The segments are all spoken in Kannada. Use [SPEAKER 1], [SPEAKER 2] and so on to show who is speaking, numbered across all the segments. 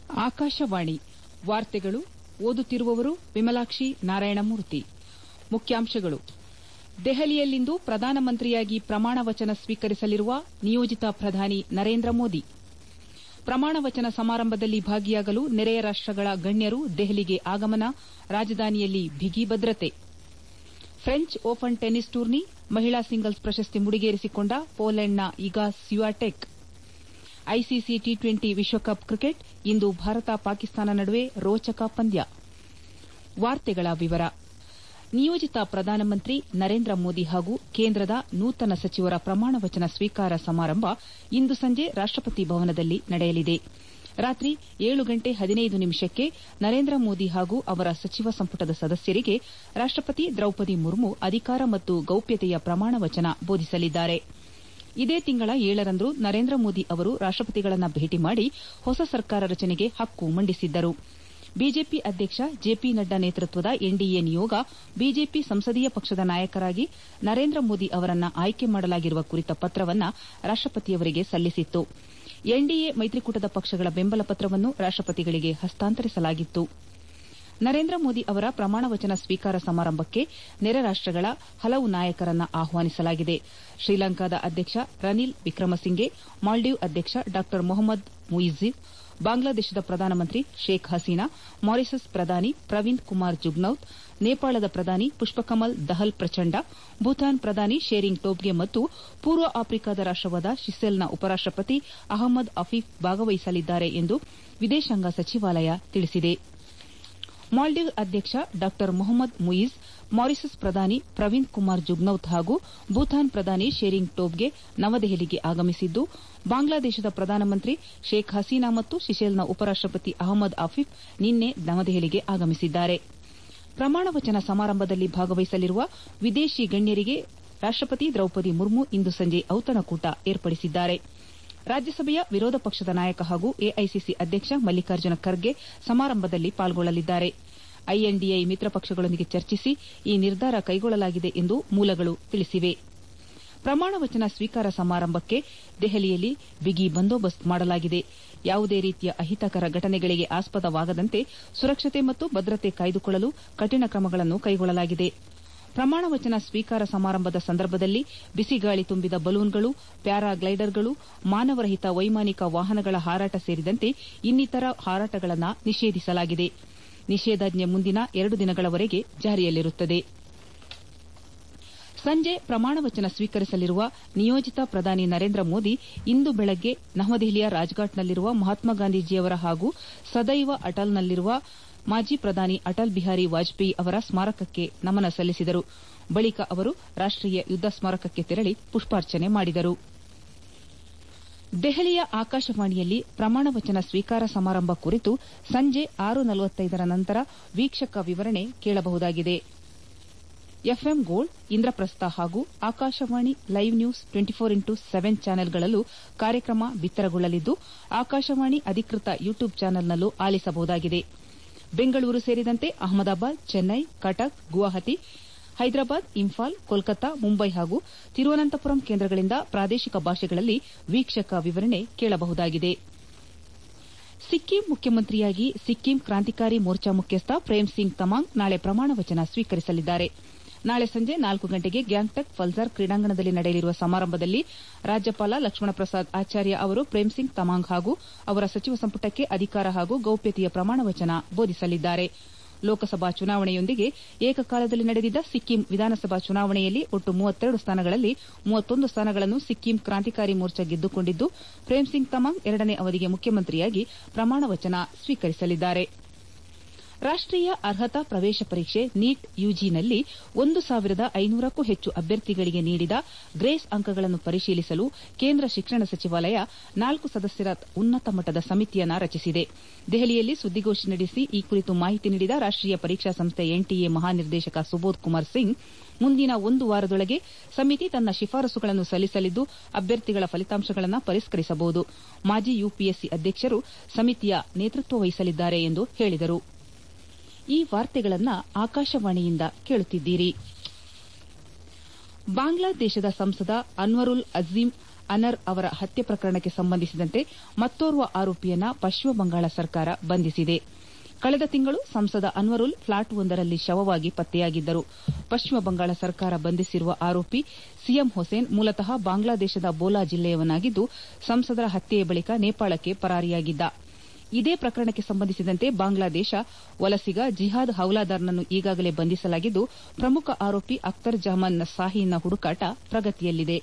[SPEAKER 1] ಆಕಾಶವಾಣಿ ವಾರ್ತೆಗಳು ಓದುತ್ತಿರುವವರು ವಿಮಲಾಕ್ಷಿ ನಾರಾಯಣಮೂರ್ತಿ ಮುಖ್ಯಾಂಶಗಳು ದೆಹಲಿಯಲ್ಲಿಂದು ಪ್ರಧಾನಮಂತ್ರಿಯಾಗಿ ಪ್ರಮಾಣ ವಚನ ಸ್ವೀಕರಿಸಲಿರುವ ನಿಯೋಜಿತ ಪ್ರಧಾನಿ ನರೇಂದ್ರ ಮೋದಿ ಪ್ರಮಾಣ ವಚನ ಸಮಾರಂಭದಲ್ಲಿ ಭಾಗಿಯಾಗಲು ನೆರೆಯ ರಾಷ್ಟಗಳ ಗಣ್ಯರು ದೆಹಲಿಗೆ ಆಗಮನ ರಾಜಧಾನಿಯಲ್ಲಿ ಬಿಗಿ ಭದ್ರತೆ ಫ್ರೆಂಚ್ ಓಪನ್ ಟೆನಿಸ್ ಟೂರ್ನಿ ಮಹಿಳಾ ಸಿಂಗಲ್ಸ್ ಪ್ರಶಸ್ತಿ ಮುಡಿಗೇರಿಸಿಕೊಂಡ ಪೋಲೆಂಡ್ನ Iga Swiatek ICC T twenty ವಿಶ್ವಕಪ್ ಕ್ರಿಕೆಟ್ ಇಂದು ಭಾರತ ಪಾಕಿಸ್ತಾನ ನಡುವೆ ರೋಚಕ ಪಂದ್ಯ ನಿಯೋಜಿತ ಪ್ರಧಾನಮಂತ್ರಿ ನರೇಂದ್ರ ಮೋದಿ ಹಾಗೂ ಕೇಂದ್ರದ ನೂತನ ಸಚಿವರ ಪ್ರಮಾಣ ವಚನ ಸ್ವೀಕಾರ ಸಮಾರಂಭ ಇಂದು ಸಂಜೆ ರಾಷ್ಟಪತಿ ಭವನದಲ್ಲಿ ನಡೆಯಲಿದೆ ರಾತ್ರಿ ಏಳು ಗಂಟೆ ಹದಿನೈದು ನಿಮಿಷಕ್ಕೆ ನರೇಂದ್ರ ಮೋದಿ ಹಾಗೂ ಅವರ ಸಚಿವ ಸಂಪುಟದ ಸದಸ್ಯರಿಗೆ ರಾಷ್ಟಪತಿ ದ್ರೌಪದಿ ಮುರ್ಮು ಅಧಿಕಾರ ಮತ್ತು ಗೌಪ್ಯತೆಯ ಪ್ರಮಾಣ ವಚನ ಬೋಧಿಸಲಿದ್ದಾರೆ ಇದೇ ತಿಂಗಳ ಏಳರಂದು ನರೇಂದ್ರ ಮೋದಿ ಅವರು ರಾಷ್ಟಪತಿಗಳನ್ನು ಭೇಟಿ ಮಾಡಿ ಹೊಸ ಸರ್ಕಾರ ರಚನೆಗೆ ಹಕ್ಕು ಮಂಡಿಸಿದ್ದರು ಬಿಜೆಪಿ ಅಧ್ಯಕ್ಷ ಜೆಪಿ ನಡ್ಡಾ ನೇತೃತ್ವದ ಎನ್ಡಿಎ ನಿಯೋಗ ಬಿಜೆಪಿ ಸಂಸದೀಯ ಪಕ್ಷದ ನಾಯಕರಾಗಿ ನರೇಂದ್ರ ಮೋದಿ ಅವರನ್ನು ಆಯ್ಕೆ ಮಾಡಲಾಗಿರುವ ಕುರಿತ ಪತ್ರವನ್ನು ರಾಷ್ಟಪತಿಯವರಿಗೆ ಸಲ್ಲಿಸಿತ್ತು ಎನ್ಡಿಎ ಮೈತ್ರಿಕೂಟದ ಪಕ್ಷಗಳ ಬೆಂಬಲ ಪತ್ರವನ್ನು ರಾಷ್ಟಪತಿಗಳಿಗೆ ಹಸ್ತಾಂತರಿಸಲಾಗಿತ್ತು ನರೇಂದ್ರ ಮೋದಿ ಅವರ ಪ್ರಮಾಣ ವಚನ ಸ್ವೀಕಾರ ಸಮಾರಂಭಕ್ಕೆ ನೆರೆ ರಾಷ್ಟಗಳ ಹಲವು ನಾಯಕರನ್ನು ಆಹ್ವಾನಿಸಲಾಗಿದೆ ಶ್ರೀಲಂಕಾದ ಅಧ್ಯಕ್ಷ ರನಿಲ್ ವಿಕ್ರಮಸಿಂಘೆ ಮಾಲ್ಡೀವ್ ಅಧ್ಯಕ್ಷ ಡಾ ಮೊಹಮ್ಮದ್ ಮುಯಿಝಿವ್ ಬಾಂಗ್ಲಾದೇಶದ ಪ್ರಧಾನಮಂತ್ರಿ ಶೇಖ್ ಹಸೀನಾ ಮಾರಿಷಸ್ ಪ್ರಧಾನಿ ಪ್ರವೀಂದ್ ಕುಮಾರ್ ಜುಗ್ನೌತ್ ನೇಪಾಳದ ಪ್ರಧಾನಿ ಪುಷ್ಪಕಮಲ್ ದಹಲ್ ಪ್ರಚಂಡ ಭೂತಾನ್ ಪ್ರಧಾನಿ ಶೇರಿಂಗ್ ಟೋಬ್ಗೆ ಮತ್ತು ಪೂರ್ವ ಆಫ್ರಿಕಾದ ರಾಷ್ಟವಾದ ಶಿಸೆಲ್ನ ಉಪರಾಷ್ಟಪತಿ ಅಹಮದ್ ಅಫೀಫ್ ಭಾಗವಹಿಸಲಿದ್ದಾರೆ ಎಂದು ವಿದೇಶಾಂಗ ಸಚಿವಾಲಯ ತಿಳಿಸಿದೆ ಮಾಲ್ಡೀವ್ ಅಧ್ಯಕ್ಷ ಡಾ ಮೊಹಮ್ಮದ್ ಮುಯಿಜ್ ಮಾರಿಷಸ್ ಪ್ರಧಾನಿ ಪ್ರವೀಂದ್ ಕುಮಾರ್ ಜುಗ್ನೌತ್ ಹಾಗೂ ಭೂತಾನ್ ಪ್ರಧಾನಿ ಶೇರಿಂಗ್ ಟೋಬ್ಗೆ ನವದೆಹಲಿಗೆ ಆಗಮಿಸಿದ್ದು ಬಾಂಗ್ಲಾದೇಶದ ಪ್ರಧಾನಮಂತ್ರಿ ಶೇಖ್ ಹಸೀನಾ ಮತ್ತು ಶಿಶೆಲ್ನ ಉಪರಾಷ್ಟಪತಿ ಅಹಮದ್ ಅಫೀಫ್ ನಿನ್ನೆ ನವದೆಹಲಿಗೆ ಆಗಮಿಸಿದ್ದಾರೆ ಪ್ರಮಾಣ ವಚನ ಸಮಾರಂಭದಲ್ಲಿ ಭಾಗವಹಿಸಲಿರುವ ವಿದೇಶಿ ಗಣ್ಯರಿಗೆ ರಾಷ್ಟಪತಿ ದ್ರೌಪದಿ ಮುರ್ಮು ಇಂದು ಸಂಜೆ ಔತಣಕೂಟ ಏರ್ಪಡಿಸಿದ್ದಾರೆ ರಾಜ್ಯಸಭೆಯ ವಿರೋಧ ಪಕ್ಷದ ನಾಯಕ ಹಾಗೂ ಎಐಸಿಸಿ ಅಧ್ಯಕ್ಷ ಮಲ್ಲಿಕಾರ್ಜುನ ಖರ್ಗೆ ಸಮಾರಂಭದಲ್ಲಿ ಪಾಲ್ಗೊಳ್ಳಲಿದ್ದಾರೆ ಐಎನ್ಡಿಎ ಮಿತ್ರ ಪಕ್ಷಗಳೊಂದಿಗೆ ಚರ್ಚಿಸಿ ಈ ನಿರ್ಧಾರ ಕೈಗೊಳ್ಳಲಾಗಿದೆ ಎಂದು ಮೂಲಗಳು ತಿಳಿಸಿವೆ ಪ್ರಮಾಣ ವಚನ ಸ್ವೀಕಾರ ಸಮಾರಂಭಕ್ಕೆ ದೆಹಲಿಯಲ್ಲಿ ಬಿಗಿ ಬಂದೋಬಸ್ತ್ ಮಾಡಲಾಗಿದೆ ಯಾವುದೇ ರೀತಿಯ ಅಹಿತಕರ ಘಟನೆಗಳಿಗೆ ಆಸ್ಪದವಾಗದಂತೆ ಸುರಕ್ಷತೆ ಮತ್ತು ಭದ್ರತೆ ಕಾಯ್ದುಕೊಳ್ಳಲು ಕಠಿಣ ಕ್ರಮಗಳನ್ನು ಕೈಗೊಳ್ಳಲಾಗಿದೆ ಪ್ರಮಾಣ ವಚನ ಸ್ವೀಕಾರ ಸಮಾರಂಭದ ಸಂದರ್ಭದಲ್ಲಿ ಬಿಸಿಗಾಳಿ ತುಂಬಿದ ಬಲೂನ್ಗಳು ಪ್ಯಾರಾಗ್ಲೈಡರ್ಗಳು ಮಾನವರಹಿತ ವೈಮಾನಿಕ ವಾಹನಗಳ ಹಾರಾಟ ಸೇರಿದಂತೆ ಇನ್ನಿತರ ಹಾರಾಟಗಳನ್ನು ನಿಷೇಧಿಸಲಾಗಿದೆ ನಿಷೇಧಾಜ್ಞೆ ಮುಂದಿನ ಎರಡು ದಿನಗಳವರೆಗೆ ಜಾರಿಯಲ್ಲಿರುತ್ತದೆ ಸಂಜೆ ಪ್ರಮಾಣ ವಚನ ಸ್ವೀಕರಿಸಲಿರುವ ನಿಯೋಜಿತ ಪ್ರಧಾನಿ ನರೇಂದ್ರ ಮೋದಿ ಇಂದು ಬೆಳಗ್ಗೆ ನವದೆಹಲಿಯ ರಾಜ್ಘಾಟ್ನಲ್ಲಿರುವ ಮಹಾತ್ಮ ಗಾಂಧೀಜಿಯವರ ಹಾಗೂ ಸದೈವ ಅಟಲ್ನಲ್ಲಿರುವ ಮಾಜಿ ಪ್ರಧಾನಿ ಅಟಲ್ ಬಿಹಾರಿ ವಾಜಪೇಯಿ ಅವರ ಸ್ಮಾರಕಕ್ಕೆ ನಮನ ಸಲ್ಲಿಸಿದರು ಬಳಿಕ ಅವರು ರಾಷ್ಟೀಯ ಯುದ್ದ ಸ್ಮಾರಕಕ್ಕೆ ತೆರಳಿ ಪುಷ್ಪಾರ್ಚನೆ ಮಾಡಿದರು ದೆಹಲಿಯ ಆಕಾಶವಾಣಿಯಲ್ಲಿ ಪ್ರಮಾಣ ವಚನ ಸ್ವೀಕಾರ ಸಮಾರಂಭ ಕುರಿತು ಸಂಜೆ ಆರು ನಲವತ್ತೈದರ ನಂತರ ವೀಕ್ಷಕ ವಿವರಣೆ ಕೇಳಬಹುದಾಗಿದೆ ಎಫ್ಎಂ ಗೋಲ್ಡ್ ಇಂದ್ರಪ್ರಸ್ಥ ಹಾಗೂ Akashvani live news twenty four into seven ಚಾನೆಲ್ಗಳಲ್ಲೂ ಕಾರ್ಯಕ್ರಮ ಬಿತ್ತರಗೊಳ್ಳಲಿದ್ದು ಆಕಾಶವಾಣಿ ಅಧಿಕೃತ ಯೂಟ್ಯೂಬ್ ಚಾನೆಲ್ನಲ್ಲೂ ಆಲಿಸಬಹುದಾಗಿದೆ ಬೆಂಗಳೂರು ಸೇರಿದಂತೆ ಅಹಮದಾಬಾದ್ ಚೆನ್ನೈ ಕಟಕ್ ಗುವಾಹಟಿ ಹೈದರಾಬಾದ್ ಇಂಫಾಲ್ ಕೋಲ್ಕತಾ ಮುಂಬೈ ಹಾಗೂ ತಿರುವನಂತಪುರಂ ಕೇಂದ್ರಗಳಿಂದ ಪ್ರಾದೇಶಿಕ ಭಾಷೆಗಳಲ್ಲಿ ವೀಕ್ಷಕ ವಿವರಣೆ ಕೇಳಬಹುದಾಗಿದೆ ಸಿಕ್ಕಿಂ ಮುಖ್ಯಮಂತ್ರಿಯಾಗಿ ಸಿಕ್ಕಿಂ ಕ್ರಾಂತಿಕಾರಿ ಮೋರ್ಚಾ ಮುಖ್ಯಸ್ಥ ಪ್ರೇಮ್ ಸಿಂಗ್ ತಮಾಂಗ್ ನಾಳೆ ಪ್ರಮಾಣ ವಚನ ಸ್ವೀಕರಿಸಲಿದ್ದಾರೆ ನಾಳೆ ಸಂಜೆ ನಾಲ್ಕು ಗಂಟೆಗೆ ಗ್ಯಾಂಗ್ಟಕ್ ಫಲ್ಜಾರ್ ಕ್ರೀಡಾಂಗಣದಲ್ಲಿ ನಡೆಯಲಿರುವ ಸಮಾರಂಭದಲ್ಲಿ ರಾಜ್ಯಪಾಲ ಲಕ್ಷ್ಮಣ ಪ್ರಸಾದ್ ಆಚಾರ್ಯ ಅವರು ಪ್ರೇಮ್ ಸಿಂಗ್ ತಮಾಂಗ್ ಹಾಗೂ ಅವರ ಸಚಿವ ಸಂಪುಟಕ್ಕೆ ಅಧಿಕಾರ ಹಾಗೂ ಗೌಪ್ಯತೆಯ ಪ್ರಮಾಣ ವಚನ ಬೋಧಿಸಲಿದ್ದಾರೆ ಲೋಕಸಭಾ ಚುನಾವಣೆಯೊಂದಿಗೆ ಏಕಕಾಲದಲ್ಲಿ ನಡೆದಿದ್ದ ಸಿಕ್ಕಿಂ ವಿಧಾನಸಭಾ ಚುನಾವಣೆಯಲ್ಲಿ ಒಟ್ಟು ಮೂವತ್ತೆರಡು ಸ್ಥಾನಗಳಲ್ಲಿ ಮೂವತ್ತೊಂದು ಸ್ಥಾನಗಳನ್ನು ಸಿಕ್ಕಿಂ ಕ್ರಾಂತಿಕಾರಿ ಮೋರ್ಚಾ ಗೆದ್ದುಕೊಂಡಿದ್ದು ಪ್ರೇಮ್ ಸಿಂಗ್ ತಮಾಂಗ್ ಎರಡನೇ ಅವಧಿಗೆ ಮುಖ್ಯಮಂತ್ರಿಯಾಗಿ ಪ್ರಮಾಣ ವಚನ ಸ್ವೀಕರಿಸಲಿದ್ದಾರೆ ರಾಷ್ಟೀಯ ಅರ್ಹತಾ ಪ್ರವೇಶ ಪರೀಕ್ಷೆ ನೀಟ್ ಯುಜಿನಲ್ಲಿ ಒಂದು ಸಾವಿರದ ಐನೂರಕ್ಕೂ ಹೆಚ್ಚು ಅಭ್ಯರ್ಥಿಗಳಿಗೆ ನೀಡಿದ ಗ್ರೇಸ್ ಅಂಕಗಳನ್ನು ಪರಿಶೀಲಿಸಲು ಕೇಂದ್ರ ಶಿಕ್ಷಣ ಸಚಿವಾಲಯ ನಾಲ್ಕು ಸದಸ್ಯರ ಉನ್ನತ ಮಟ್ಟದ ಸಮಿತಿಯನ್ನು ರಚಿಸಿದೆ ದೆಹಲಿಯಲ್ಲಿ ಸುದ್ದಿಗೋಷ್ಠಿ ನಡೆಸಿ ಈ ಕುರಿತು ಮಾಹಿತಿ ನೀಡಿದ ರಾಷ್ಟೀಯ ಪರೀಕ್ಷಾ ಸಂಸ್ಥೆ ಎನ್ಟಿಎ ಮಹಾನಿರ್ದೇಶಕ ಸುಬೋಧ್ ಕುಮಾರ್ ಸಿಂಗ್ ಮುಂದಿನ ಒಂದು ವಾರದೊಳಗೆ ಸಮಿತಿ ತನ್ನ ಶಿಫಾರಸುಗಳನ್ನು ಸಲ್ಲಿಸಲಿದ್ದು ಅಭ್ಯರ್ಥಿಗಳ ಫಲಿತಾಂಶಗಳನ್ನು ಪರಿಷ್ಕರಿಸಬಹುದು ಮಾಜಿ ಯುಪಿಎಸ್ಸಿ ಅಧ್ಯಕ್ಷರು ಸಮಿತಿಯ ನೇತೃತ್ವ ವಹಿಸಲಿದ್ದಾರೆ ಎಂದು ಹೇಳಿದರು ಈ ವಾರ್ತೆಗಳನ್ನು ಆಕಾಶವಾಣಿಯಿಂದ ಕೇಳುತ್ತಿದ್ದೀರಿ ಬಾಂಗ್ಲಾದೇಶದ ಸಂಸದ ಅನ್ವರುಲ್ ಅಜೀಂ ಅನರ್ ಅವರ ಹತ್ಯೆ ಪ್ರಕರಣಕ್ಕೆ ಸಂಬಂಧಿಸಿದಂತೆ ಮತ್ತೋರ್ವ ಆರೋಪಿಯನ್ನ ಪಶ್ಚಿಮ ಬಂಗಾಳ ಸರ್ಕಾರ ಬಂಧಿಸಿದೆ ಕಳೆದ ತಿಂಗಳು ಸಂಸದ ಅನ್ವರುಲ್ ಫ್ಲಾಟ್ವೊಂದರಲ್ಲಿ ಶವವಾಗಿ ಪತ್ತೆಯಾಗಿದ್ದರು ಪಶ್ಚಿಮ ಬಂಗಾಳ ಸರ್ಕಾರ ಬಂಧಿಸಿರುವ ಆರೋಪಿ ಸಿಎಂ ಹುಸೇನ್ ಮೂಲತಃ ಬಾಂಗ್ಲಾದೇಶದ ಬೋಲಾ ಜಿಲ್ಲೆಯವನಾಗಿದ್ದು ಸಂಸದರ ಹತ್ಯೆಯ ಬಳಿಕ ನೇಪಾಳಕ್ಕೆ ಪರಾರಿಯಾಗಿದ್ದ ಇದೇ ಪ್ರಕರಣಕ್ಕೆ ಸಂಬಂಧಿಸಿದಂತೆ ಬಾಂಗ್ಲಾದೇಶ ವಲಸಿಗ ಜಿಹಾದ್ ಹೌಲಾದಾರ್ನನ್ನು ಈಗಾಗಲೇ ಬಂಧಿಸಲಾಗಿದ್ದು ಪ್ರಮುಖ ಆರೋಪಿ ಅಖ್ತರ್ ಜಹಮನ್ ಸಾಹಿನ್ನ ಹುಡುಕಾಟ ಪ್ರಗತಿಯಲ್ಲಿದೆ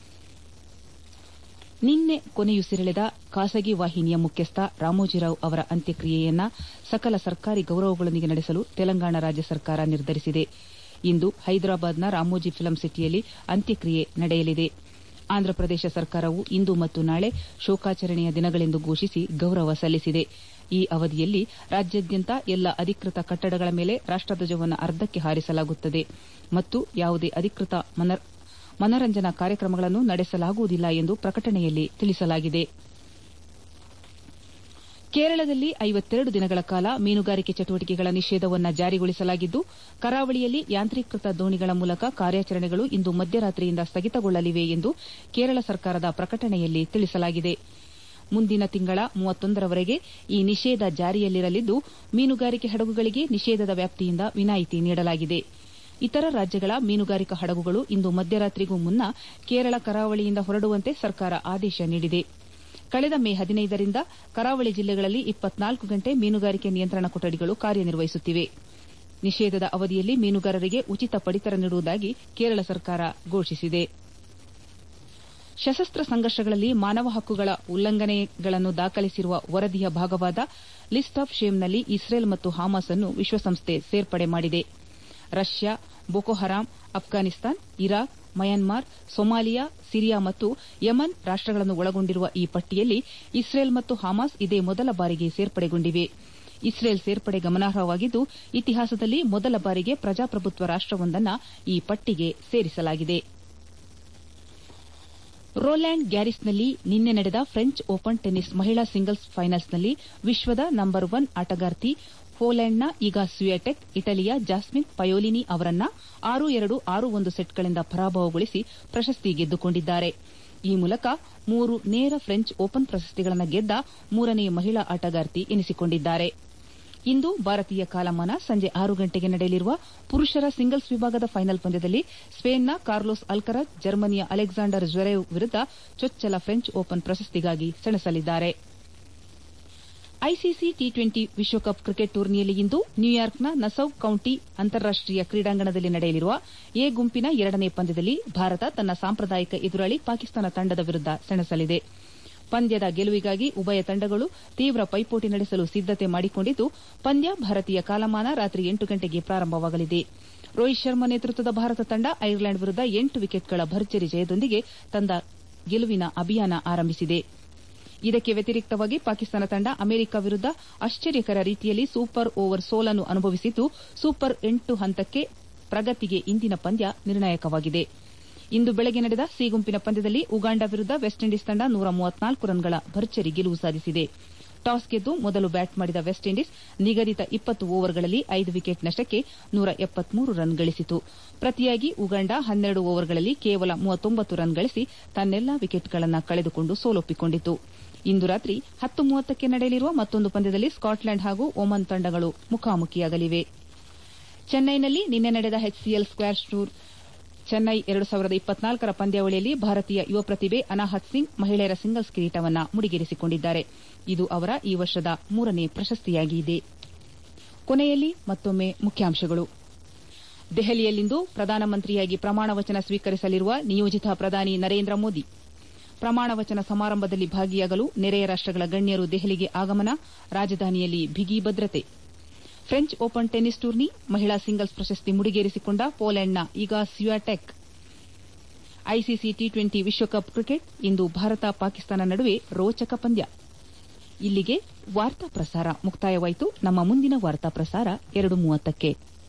[SPEAKER 1] ನಿನ್ನೆ ಕೊನೆಯುಸಿರೆಳೆದ ಖಾಸಗಿ ವಾಹಿನಿಯ ಮುಖ್ಯಸ್ಥ ರಾಮೋಜಿರಾವ್ ಅವರ ಅಂತ್ಯಕ್ರಿಯೆಯನ್ನ ಸಕಲ ಸರ್ಕಾರಿ ಗೌರವಗಳೊಂದಿಗೆ ನಡೆಸಲು ತೆಲಂಗಾಣ ರಾಜ್ಯ ಸರ್ಕಾರ ನಿರ್ಧರಿಸಿದೆ ಇಂದು ಹೈದರಾಬಾದ್ನ ರಾಮೋಜಿ ಫಿಲಂ ಸಿಟಿಯಲ್ಲಿ ಅಂತ್ಯಕ್ರಿಯೆ ನಡೆಯಲಿದೆ ಆಂಧ್ರಪ್ರದೇಶ ಸರ್ಕಾರವು ಇಂದು ಮತ್ತು ನಾಳೆ ಶೋಕಾಚರಣೆಯ ದಿನಗಳೆಂದು ಘೋಷಿಸಿ ಗೌರವ ಸಲ್ಲಿಸಿದೆ ಈ ಅವಧಿಯಲ್ಲಿ ರಾಜ್ಯಾದ್ಯಂತ ಎಲ್ಲ ಅಧಿಕೃತ ಕಟ್ಟಡಗಳ ಮೇಲೆ ರಾಷ್ಟಧ್ವಜವನ್ನು ಅರ್ಧಕ್ಕೆ ಹಾರಿಸಲಾಗುತ್ತದೆ ಮತ್ತು ಯಾವುದೇ ಅಧಿಕೃತ ಮನರಂಜನಾ ಕಾರ್ಯಕ್ರಮಗಳನ್ನು ನಡೆಸಲಾಗುವುದಿಲ್ಲ ಎಂದು ಪ್ರಕಟಣೆಯಲ್ಲಿ ತಿಳಿಸಲಾಗಿದೆ ಕೇರಳದಲ್ಲಿ ಐವತ್ತೆರಡು ದಿನಗಳ ಕಾಲ ಮೀನುಗಾರಿಕೆ ಚಟುವಟಿಕೆಗಳ ನಿಷೇಧವನ್ನು ಜಾರಿಗೊಳಿಸಲಾಗಿದ್ದು ಕರಾವಳಿಯಲ್ಲಿ ಯಾಂತ್ರೀಕೃತ ದೋಣಿಗಳ ಮೂಲಕ ಕಾರ್ಯಾಚರಣೆಗಳು ಇಂದು ಮಧ್ಯರಾತ್ರಿಯಿಂದ ಸ್ಥಗಿತಗೊಳ್ಳಲಿವೆ ಎಂದು ಕೇರಳ ಸರ್ಕಾರದ ಪ್ರಕಟಣೆಯಲ್ಲಿ ತಿಳಿಸಲಾಗಿದೆ ಮುಂದಿನ ತಿಂಗಳ ಮೂವತ್ತೊಂದರವರೆಗೆ ಈ ನಿಷೇಧ ಜಾರಿಯಲ್ಲಿರಲಿದ್ದು ಮೀನುಗಾರಿಕೆ ಹಡಗುಗಳಿಗೆ ನಿಷೇಧದ ವ್ಯಾಪ್ತಿಯಿಂದ ವಿನಾಯಿತಿ ನೀಡಲಾಗಿದೆ ಇತರ ರಾಜ್ಯಗಳ ಮೀನುಗಾರಿಕಾ ಹಡಗುಗಳು ಇಂದು ಮಧ್ಯರಾತ್ರಿಗೂ ಮುನ್ನ ಕೇರಳ ಕರಾವಳಿಯಿಂದ ಹೊರಡುವಂತೆ ಸರ್ಕಾರ ಆದೇಶ ನೀಡಿದೆ ಕಳೆದ ಮೇ ಹದಿನೈದರಿಂದ ಕರಾವಳಿ ಜಿಲ್ಲೆಗಳಲ್ಲಿ ಇಪ್ಪತ್ನಾಲ್ಕು ಗಂಟೆ ಮೀನುಗಾರಿಕೆ ನಿಯಂತ್ರಣ ಕೊಠಡಿಗಳು ಕಾರ್ಯನಿರ್ವಹಿಸುತ್ತಿವೆ ನಿಷೇಧದ ಅವಧಿಯಲ್ಲಿ ಮೀನುಗಾರರಿಗೆ ಉಚಿತ ಪಡಿತರ ನೀಡುವುದಾಗಿ ಕೇರಳ ಸರ್ಕಾರ ಘೋಷಿಸಿದೆ ಸಶಸ್ತ್ರ ಸಂಘರ್ಷಗಳಲ್ಲಿ ಮಾನವ ಹಕ್ಕುಗಳ ಉಲ್ಲಂಘನೆಗಳನ್ನು ದಾಖಲಿಸಿರುವ ವರದಿಯ ಭಾಗವಾದ ಲಿಸ್ಟ್ ಆಫ್ ಶೇಮ್ನಲ್ಲಿ ಇಸ್ರೇಲ್ ಮತ್ತು ಹಾಮಾಸ್ ಅನ್ನು ವಿಶ್ವಸಂಸ್ಥೆ ಸೇರ್ಪಡೆ ಮಾಡಿದೆ Russia Boko Haram Afghanistan Iraq Myanmar Somalia Syria ಮತ್ತು ಯಮನ್ ರಾಷ್ಟಗಳನ್ನು ಒಳಗೊಂಡಿರುವ ಈ ಪಟ್ಟಿಯಲ್ಲಿ ಇಸ್ರೇಲ್ ಮತ್ತು ಹಮಾಸ್ ಇದೇ ಮೊದಲ ಬಾರಿಗೆ ಸೇರ್ಪಡೆಗೊಂಡಿವೆ ಇಸ್ರೇಲ್ ಸೇರ್ಪಡೆ ಗಮನಾರ್ಹವಾಗಿದ್ದು ಇತಿಹಾಸದಲ್ಲಿ ಮೊದಲ ಬಾರಿಗೆ ಪ್ರಜಾಪ್ರಭುತ್ವ ರಾಷ್ಟವೊಂದನ್ನು ಈ ಪಟ್ಟಿಗೆ ಸೇರಿಸಲಾಗಿದೆ ರೋಲ್ಯಾಂಡ್ ಗ್ಯಾರಿಸ್ನಲ್ಲಿ ನಿನ್ನೆ ನಡೆದ ಫ್ರೆಂಚ್ ಓಪನ್ ಟೆನ್ನಿಸ್ ಮಹಿಳಾ ಸಿಂಗಲ್ಸ್ ಫೈನಲ್ಸ್ನಲ್ಲಿ ವಿಶ್ವದ ನಂಬರ್ ಒನ್ ಆಟಗಾರ್ತಿ ಪೋಲೆಂಡ್ನ ಈಗಾ ಸ್ವಿಯಾಟೆಕ್ ಇಟಲಿಯ ಜಾಸ್ಮಿನ್ ಪಯೋಲಿನಿ ಅವರನ್ನ ಆರು ಎರಡು ಆರು ಒಂದು ಸೆಟ್ಗಳಿಂದ ಪರಾಭವಗೊಳಿಸಿ ಪ್ರಶಸ್ತಿ ಗೆದ್ದುಕೊಂಡಿದ್ದಾರೆ ಈ ಮೂಲಕ ಮೂರು ನೇರ ಫ್ರೆಂಚ್ ಓಪನ್ ಪ್ರಶಸ್ತಿಗಳನ್ನು ಗೆದ್ದ ಮೂರನೇ ಮಹಿಳಾ ಆಟಗಾರ್ತಿ ಎನಿಸಿಕೊಂಡಿದ್ದಾರೆ ಇಂದು ಭಾರತೀಯ ಕಾಲಮಾನ ಸಂಜೆ ಆರು ಗಂಟೆಗೆ ನಡೆಯಲಿರುವ ಪುರುಷರ ಸಿಂಗಲ್ಸ್ ವಿಭಾಗದ ಫೈನಲ್ ಪಂದ್ಯದಲ್ಲಿ ಸ್ಪೇನ್ನ ಕಾರ್ಲೋಸ್ ಅಲ್ಕರಜ್ ಜರ್ಮನಿಯ ಅಲೆಕ್ಸಾಂಡರ್ ಜ್ವೆರೇವ್ ವಿರುದ್ದ ಚೊಚ್ಚಲ ಫ್ರೆಂಚ್ ಓಪನ್ ಪ್ರಶಸ್ತಿಗಾಗಿ ಸೆಣಸಲಿದ್ದಾರೆ ಐಸಿಸಿ ಟಿ ಟ್ವೆಂಟಿ ವಿಶ್ವಕಪ್ ಕ್ರಿಕೆಟ್ ಟೂರ್ನಿಯಲ್ಲಿ ಇಂದು ನ್ಯೂಯಾರ್ಕ್ನ ನಸೌ ಕೌಂಟಿ ಅಂತಾರಾಷ್ಟೀಯ ಕ್ರೀಡಾಂಗಣದಲ್ಲಿ ನಡೆಯಲಿರುವ ಎ ಗುಂಪಿನ ಎರಡನೇ ಪಂದ್ಯದಲ್ಲಿ ಭಾರತ ತನ್ನ ಸಾಂಪ್ರದಾಯಿಕ ಎದುರಾಳಿ ಪಾಕಿಸ್ತಾನ ತಂಡದ ವಿರುದ್ದ ಸೆಣಸಲಿದೆ ಪಂದ್ಯದ ಗೆಲುವಿಗಾಗಿ ಉಭಯ ತಂಡಗಳು ತೀವ್ರ ಪೈಪೋಟಿ ನಡೆಸಲು ಸಿದ್ದತೆ ಮಾಡಿಕೊಂಡಿದ್ದು ಪಂದ್ಯ ಭಾರತೀಯ ಕಾಲಮಾನ ರಾತ್ರಿ ಎಂಟು ಗಂಟೆಗೆ ಪ್ರಾರಂಭವಾಗಲಿದೆ ರೋಹಿತ್ ಶರ್ಮಾ ನೇತೃತ್ವದ ಭಾರತ ತಂಡ ಐರ್ಲೆಂಡ್ ವಿರುದ್ದ ಎಂಟು ವಿಕೆಟ್ಗಳ ಭರ್ಜರಿ ಜಯದೊಂದಿಗೆ ತಂದ ಗೆಲುವಿನ ಅಭಿಯಾನ ಆರಂಭಿಸಿದೆ ಇದಕ್ಕೆ ವ್ಯತಿರಿಕ್ತವಾಗಿ ಪಾಕಿಸ್ತಾನ ತಂಡ ಅಮೆರಿಕ ವಿರುದ್ದ ಆಶ್ಚರ್ಯಕರ ರೀತಿಯಲ್ಲಿ ಸೂಪರ್ ಓವರ್ ಸೋಲನ್ನು ಅನುಭವಿಸಿದ್ದು ಸೂಪರ್ ಎಂಟು ಹಂತಕ್ಕೆ ಪ್ರಗತಿಗೆ ಇಂದಿನ ಪಂದ್ಯ ನಿರ್ಣಾಯಕವಾಗಿದೆ ಇಂದು ಬೆಳಗ್ಗೆ ನಡೆದ ಸಿ ಗುಂಪಿನ ಪಂದ್ಯದಲ್ಲಿ ಉಗಾಂಡ ವಿರುದ್ದ ವೆಸ್ಟ್ ಇಂಡೀಸ್ ತಂಡ ನೂರ ಮೂವತ್ನಾಲ್ಕು ರನ್ಗಳ ಭರ್ಜರಿ ಗೆಲುವು ಸಾಧಿಸಿದೆ ಟಾಸ್ ಗೆದ್ದು ಮೊದಲು ಬ್ಯಾಟ್ ಮಾಡಿದ ವೆಸ್ಟ್ ಇಂಡೀಸ್ ನಿಗದಿತ ಇಪ್ಪತ್ತು ಓವರ್ಗಳಲ್ಲಿ ಐದು ವಿಕೆಟ್ ನಷ್ಟಕ್ಕೆ ನೂರ ಎಪ್ಪತ್ಮೂರು ರನ್ ಗಳಿಸಿತು ಪ್ರತಿಯಾಗಿ ಉಗಾಂಡ ಹನ್ನೆರಡು ಓವರ್ಗಳಲ್ಲಿ ಕೇವಲ ಮೂವತ್ತೊಂಬತ್ತು ರನ್ ಗಳಿಸಿ ತನ್ನೆಲ್ಲಾ ವಿಕೆಟ್ಗಳನ್ನು ಕಳೆದುಕೊಂಡು ಸೋಲೊಪ್ಪಿಕೊಂಡಿತು ಇಂದು ರಾತ್ರಿ ಹತ್ತು ಮೂವತ್ತಕ್ಕೆ ನಡೆಯಲಿರುವ ಮತ್ತೊಂದು ಪಂದ್ಯದಲ್ಲಿ ಸ್ಕಾಟ್ಲೆಂಡ್ ಹಾಗೂ ಒಮನ್ ತಂಡಗಳು ಮುಖಾಮುಖಿಯಾಗಲಿವೆ ಚೆನ್ನೈನಲ್ಲಿ ನಿನ್ನೆ ನಡೆದ ಎಚ್ಸಿಎಲ್ ಸ್ಕ್ವಾಷ್ ಟೂರ್ ಚೆನ್ನೈ ಎರಡು ಸಾವಿರದ ಇಪ್ಪತ್ನಾಲ್ಕರ ಪಂದ್ಯಾವಳಿಯಲ್ಲಿ ಭಾರತೀಯ ಯುವ ಪ್ರತಿಭೆ ಅನಾಹತ್ ಸಿಂಗ್ ಮಹಿಳೆಯರ ಸಿಂಗಲ್ಸ್ ಕಿರೀಟವನ್ನು ಮುಡಿಗೇರಿಸಿಕೊಂಡಿದ್ದಾರೆ ಇದು ಅವರ ಈ ವರ್ಷದ ಮೂರನೇ ಪ್ರಶಸ್ತಿಯಾಗಿದೆ ಕೊನೆಯಲ್ಲಿ ಮತ್ತೊಮ್ಮೆ ಮುಖ್ಯಾಂಶಗಳು ದೆಹಲಿಯಲ್ಲಿಂದು ಪ್ರಧಾನಮಂತ್ರಿಯಾಗಿ ಪ್ರಮಾಣ ವಚನ ಸ್ವೀಕರಿಸಲಿರುವ ನಿಯೋಜಿತ ಪ್ರಧಾನಿ ನರೇಂದ್ರ ಮೋದಿ ಪ್ರಮಾಣ ವಚನ ಸಮಾರಂಭದಲ್ಲಿ ಭಾಗಿಯಾಗಲು ನೆರೆಯ ರಾಷ್ಟಗಳ ಗಣ್ಯರು ದೆಹಲಿಗೆ ಆಗಮನ ರಾಜಧಾನಿಯಲ್ಲಿ ಬಿಗಿ ಭದ್ರತೆ ಫ್ರೆಂಚ್ ಓಪನ್ ಟೆನ್ನಿಸ್ ಟೂರ್ನಿ ಮಹಿಳಾ ಸಿಂಗಲ್ಸ್ ಪ್ರಶಸ್ತಿ ಮುಡಿಗೇರಿಸಿಕೊಂಡ ಪೋಲೆಂಡ್ನ Iga Swiatek ICC T twenty ವಿಶ್ವಕಪ್ ಕ್ರಿಕೆಟ್ ಇಂದು ಭಾರತ ಪಾಕಿಸ್ತಾನ ನಡುವೆ ರೋಚಕ ಪಂದ್ಯ ಇಲ್ಲಿಗೆ ವಾರ್ತಾ ಪ್ರಸಾರ ಮುಕ್ತಾಯವಾಯಿತು ನಮ್ಮ ಮುಂದಿನ ವಾರ್ತಾ ಪ್ರಸಾರ ಎರಡು ಮೂವತ್ತಕ್ಕೆ